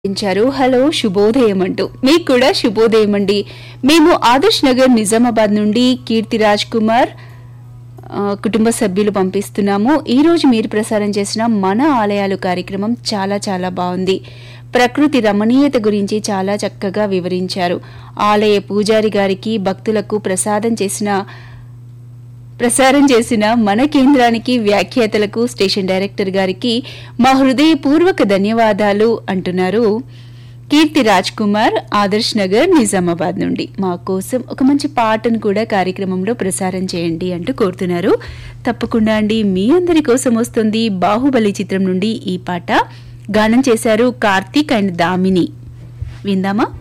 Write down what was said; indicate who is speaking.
Speaker 1: ఇచ్చారు హలో శుభోదయం అంటూ మీకు కూడా శుభోదయం అండి మేము ఆదర్శ్ నగర్ నిజామాబాద్ నుండి కీర్తి రాజ్ కుమార్ ఆ, కుటుంబ సభ్యులు పంపిస్తున్నాము ఈ రోజు మీరు ప్రసారం చేసిన మన ఆలయాలు కార్యక్రమం చాలా చాలా బాగుంది ప్రకృతి రమణీయత గురించి చాలా చక్కగా వివరించారు ఆలయ పూజారి గారికి భక్తులకు ప్రసాదం చేసిన ప్రసారం చేసిన మన కేంద్రానికి వ్యాఖ్యాతలకు స్టేషన్ డైరెక్టర్ గారికి మా హృదయపూర్వక ధన్యవాదాలు అంటున్నారు కీర్తి రాజ్ కుమార్ ఆదర్శ్ నగర్ నిజామాబాద్ నుండి మా కోసం ఒక మంచి పాటను కూడా కార్యక్రమంలో ప్రసారం చేయండి అంటూ కోరుతున్నారు తప్పకుండా అండి మీ అందరి కోసం వస్తుంది బాహుబలి చిత్రం నుండి ఈ పాట గానం చేశారు కార్తీక్ అండ్ దామిని విందామా